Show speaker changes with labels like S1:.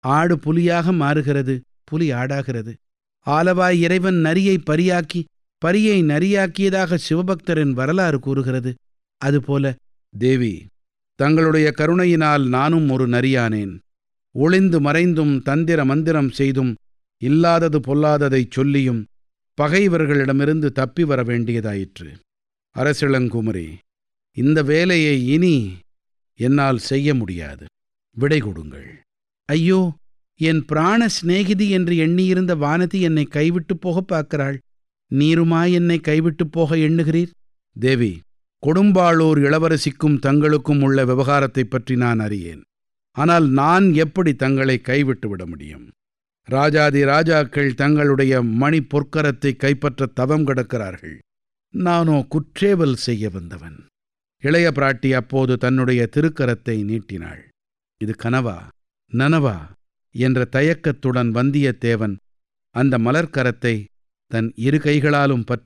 S1: ஆடு புலியாக மாறுகிறது புலி ஆடாகிறது ஆலவாய் இறைவன் நரியை பரியாக்கி பரியை நரியாக்கியதாக சிவபக்தரின் வரலாறு கூறுகிறது அதுபோல தேவி தங்களுடைய கருணையினால் நானும் ஒரு நரியானேன் ஒளிந்து மறைந்தும் தந்திர மந்திரம் செய்தும் இல்லாதது பொல்லாததைச் சொல்லியும் பகைவர்களிடமிருந்து தப்பி வர வேண்டியதாயிற்று அரசிளங்குமரி இந்த வேலையை இனி என்னால் செய்ய முடியாது விடை கொடுங்கள் ஐயோ என் பிராண சிநேகிதி என்று எண்ணியிருந்த வானதி என்னை கைவிட்டு போக பார்க்கிறாள் நீருமா என்னை கைவிட்டு போக எண்ணுகிறீர் தேவி கொடும்பாளூர் இளவரசிக்கும் தங்களுக்கும் உள்ள விவகாரத்தைப் பற்றி நான் அறியேன் ஆனால் நான் எப்படி தங்களை கைவிட்டு விட முடியும் ராஜாதி ராஜாக்கள் தங்களுடைய மணி பொற்கரத்தை கைப்பற்ற தவம் கிடக்கிறார்கள் நானோ குற்றேவல் செய்ய வந்தவன் இளைய பிராட்டி அப்போது தன்னுடைய திருக்கரத்தை நீட்டினாள் இது கனவா நனவா என்ற தயக்கத்துடன் வந்தியத்தேவன் அந்த மலர்க்கரத்தை தன் இரு கைகளாலும் பற்றி